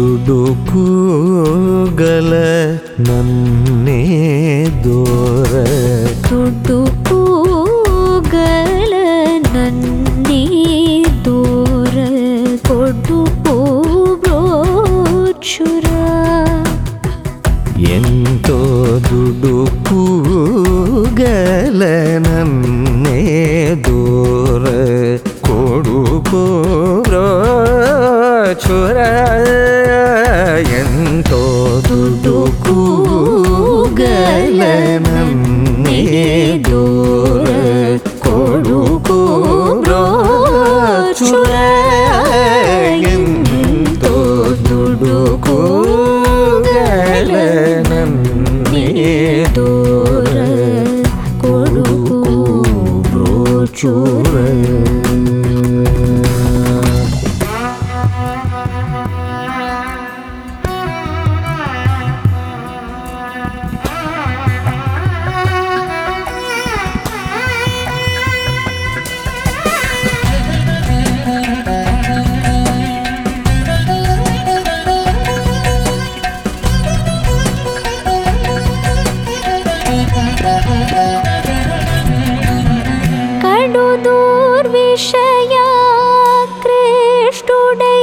ದುಡುಕುಗಲ ನನ್ನೇ ದೋರ ದುಡ್ಡು ಕೂಗಲ ನನ್ನೇ ದೂರ ಕೊಡು ಬ್ರೋಚುರ ಎಂತೋ ದುಡುಕುಗಲ ನನ್ನೇ ದೂರ ಕೊಡುಕೋ ಚುರ ಎಂತೋ ದುಡುಕುಗಲ ನನ್ನೇ ದೂರ ಕೊಡುಕೋ ಚುರ ಎಂತೋ ದುಡುಕುಗಲ ನನ್ನೇ ದೂರ ಕೊಡುಕೋ ಬ್ರೋಚುರ కడు దూర్విషయ కృష్ణుడై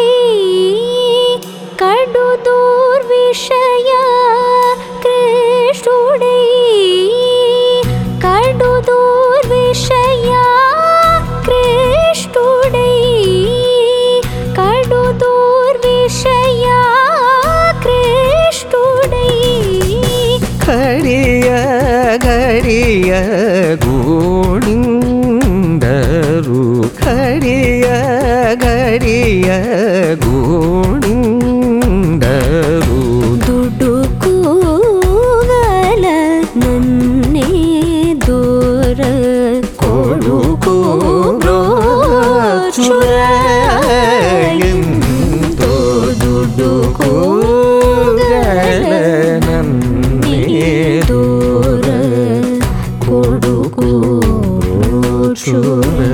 కడు దూర్విషయ కృష్ణుడై కడు దూర్విషయ కృష్ణుడై కడు దూర్విషయ కృష్ణుడై ಘಡಿಯ ಘಡಿಯ ಗೂಣಿಂದರು ಘಡಿಯ ಘಡಿಯ ಗೂಣಿಂದರು ದುಡ್ಡು ಕೂಗಲ ನನ್ನೇ ದೂರ ಕೊಡುಕೋ ಚುರ ಎಂತೋ ದುಡ್ಡು ಕೂಗಲ ನನ್ನೇ ದೂರ ಕೊಡುಕೋ ಚುರ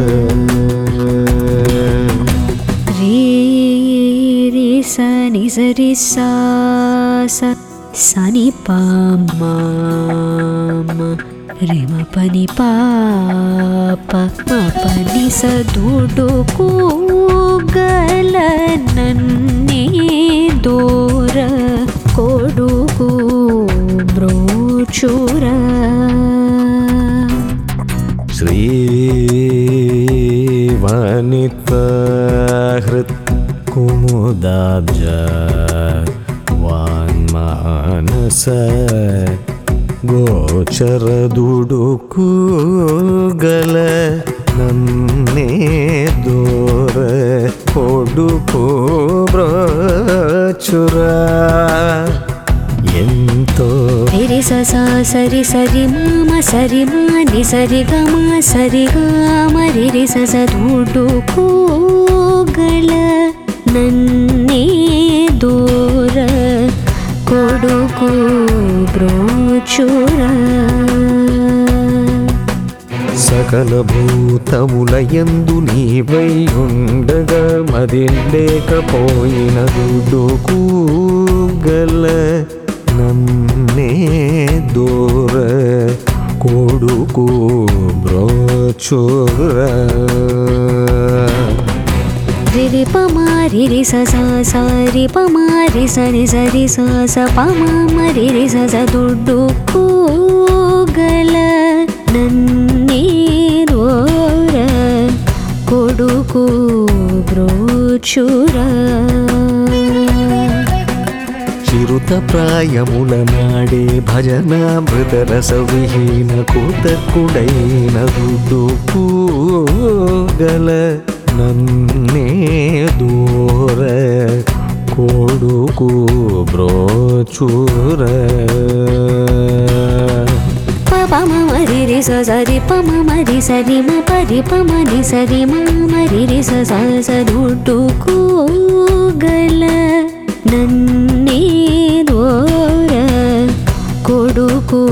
ರೀ ರಿ ಸ ನಿ ಸ ರಿ ಸಾ ಸ ಸ ನಿ ಪ ಮ ಮ ರಿ ಮ ಪ ನಿ ಪ ಪ ಮ ಪ ನಿ ಸ ದುಡ್ಡು ಕೂಗಲ ನನ್ನೇ ದೂರ ಕೊಡುಗು ಬ್ರೋಚುರ श्रीवनितहृत् कुमुदाब्ज वान्मानस ಗೋಚರದುಡುಕುಗಲ ನನ್ನೇ ದೋರ ಕೊಡುಕೋ ಬ್ರಚುರ ಎಂತೋ రి స స సరి సరి మామ సరి మాని సరి గ మా సరి గ మరి రి స స దుడ్డు కూగల నన్నే దూర కొడుకు బ్రోచుర సకల భూతముల యందు నీవై ఉండగా మది లేకపోయిన దుడుకూగల నన్నే దూర కొడుకు బ్రోచుర రి రి ప మా రి రి స స స రి ప మా రి స రి స రి స స ప మా మ రి రి స స దుడ్డు కూగల నన్నే దూర కొడుకు బ్రోచుర చిరుత ప్రాయముల నాడే భజనామృత రస విహీన కూతకుడైన దుడుకూగల నన్నే దూర కొడుకు బ్రోచుర ప ప మ మ రి రి స స రి ప మ మ రి స రి మ ప రి ప మ ని స రి మ మ రి రి స స స దుడ్డు కూగల నన్నే దూర కొడుకు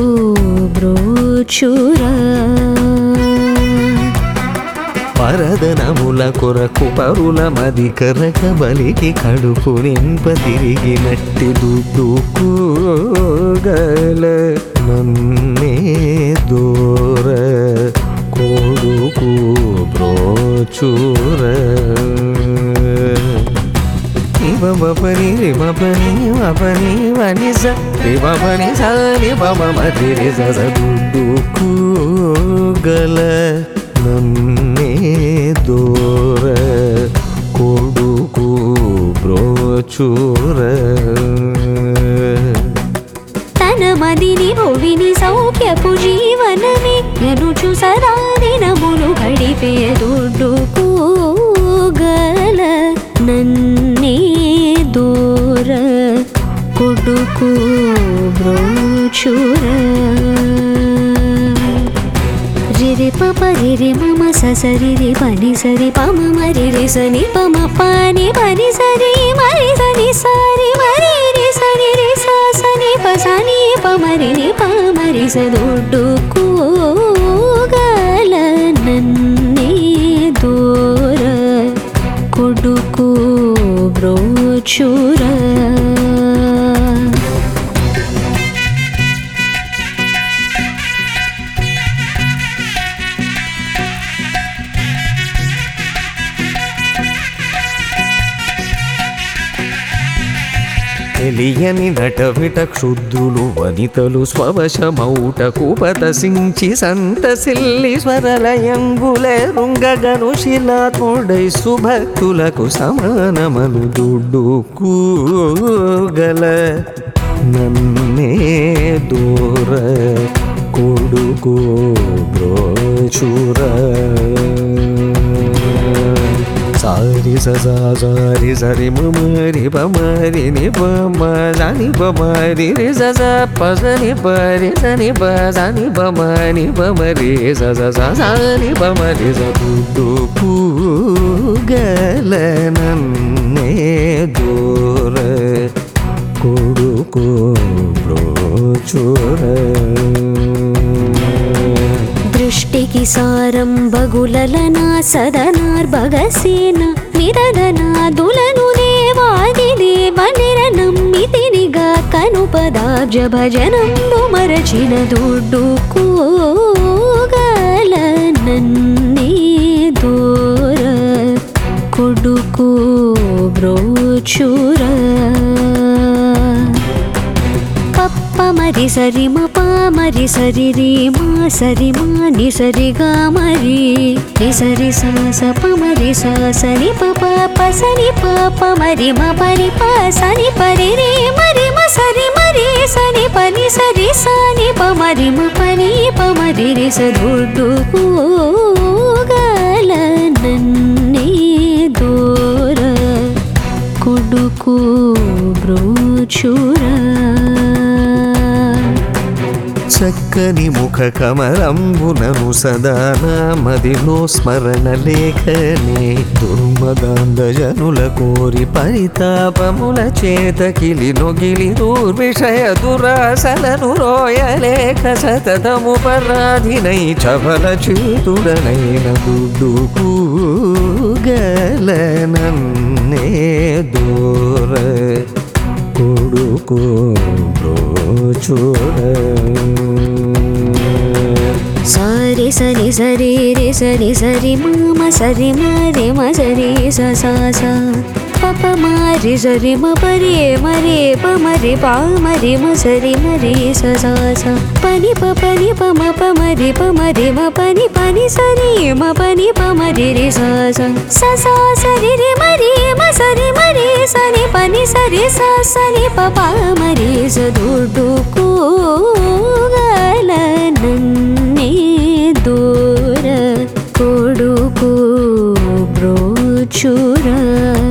బ్రోచుర పరదనముల కొరకు పరుల మది కరక బలికి కడుపు నింప తిరిగినట్టి దుడ్డుకోగల నన్నే దూర కొడుకు బ్రోచూర పని పని పని పని సరి పని సరి పమ మరి దుడ్డుకు గల నన్నే దూర కొడుకు బ్రోచూర తన మదిని భువిని సౌఖ్యపు జీవనమే ఎనుచు సదా దినములు గడిపే దుడ్డుకోగల నన్నే దూర కొడుకు బ్రోచుర రిరి పప రిరి మమ ససరి రి పని సరి పమ మరి రి సని పమ పాని పని సరి మరి సని సారి మరి రి సని రి సా సని ప సని ప మరి ని ప మరి స దుడ్డు కూగల నన్నే దూర కొడుకు బ్రోచుర తెలియని నటవిట క్షుద్రులు వనితలు స్వవశమౌటకు పతసించి సంతసిల్లి స్వరలయంబుల రుంగగను శిలాత్ముడై సుభక్తులకు సమానమను దుడ్డుకు గల నన్నే దూర కొడుకు బ్రోచుర సారి సజా సారి సరి మమరి పమరి ని పమ జాని పమరి రి సజ పసని పరి సని ప సాని పమని పమరి సజ సాని పమరి సదు గల నన్నే దూర కొడుకు బ్రోచుర దృష్టికి సారం బగులలనా సదనార్భగసేన నిరదనాదులను దేవాది దేవనిర నమ్మితినిగా కనుపదాబ్జ భజనంబు మరచిన దుడ్డు కూగల నన్నే దూర కొడుకు బ్రోచుర పప్ప మరి సరి మ పా మరి సరి రి మా సరి మా ని సరి గా మరి ని సరి సా స ప మరి సా సని ప ప ప సని ప ప మరి మ పరి ప సని పరి రి మరి మ సరి మరి సని ప ని సరి సా ని ప మరి మ పని ప మరి రి స దుడ్డు గల నన్నే దూర కొడుకు బ్రోచురా చక్కని ముఖ కమలంబునను సదా మదిలో స్మరణ లేఖనే దుర్మదాంధజనుల కోరి పరితాపముల చేతకిలి నొగిలి దూర్విషయ దురాసలను రోయలేఖ సతతము పరాధినై చబల చేతుడనైన దుడ్డుకు గల నన్నే దూర కొడుకు బ్రోచుర సారి సరి సరి రి సరి సరి మామ సరి మరి మ సరి స సా సా పప మారి సరి మ పరి మరి ప మరి పా మరి మ సరి మరి స సా సా పని ప పని ప మ ప మరి ప మరి మ పని పని సరి మ పని ప మరి రి స స స సా సరి రి మరి మ సరి మరి సని పని సరి స సని ప ప మరి స దుడ్డు కూగల నన్నే దూర కొడుకు బ్రోచురా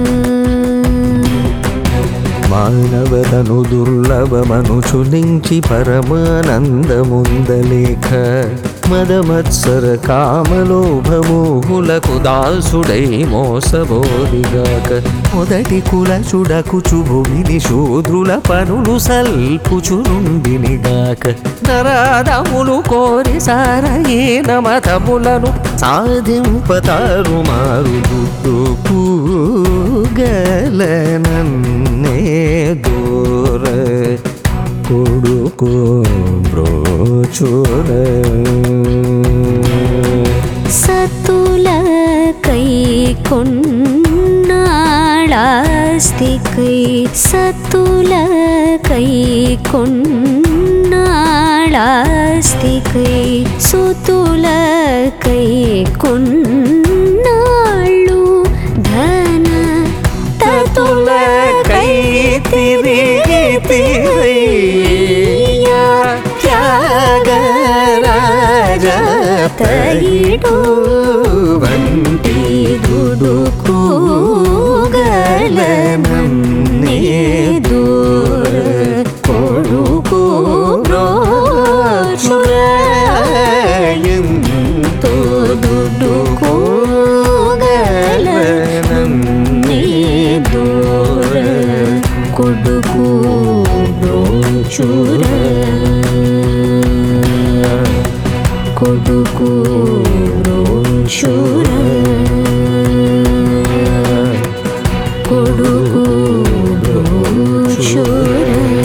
మానవదను దుర్లభమను చులించి పరమానందముందలేఖ మదమత్సర కామలోభమోహులకు దాసుడై మోసబోదిగాక మొదటి కుల చుడకుచు భూమిని శూద్రుల పనులు సల్పుచునుండినిగాక నరాదములు కోరి సారయీన మతములను సాధింపతారు మారు దుడ్డుకు గలనన్నే దూర కొడుకు బ్రోచుర సతుల కై కొన్నాళాస్తి కై సతుల కై కొన్నాళాస్తి కై సుతుల కై కొన్నాళ్ళు ధన తతుల కై తిరిగి తిరయ్యా త్యాగరాజ తయిడు వంటి దుడుకు గలనన్నే దూర కొడుకు బ్రోచురాయంతో దుడుకు గలనన్నే దూర కొడుకు బ్రోచుర కొడుకు బ్రోచుర కొడుకు బ్రోచుర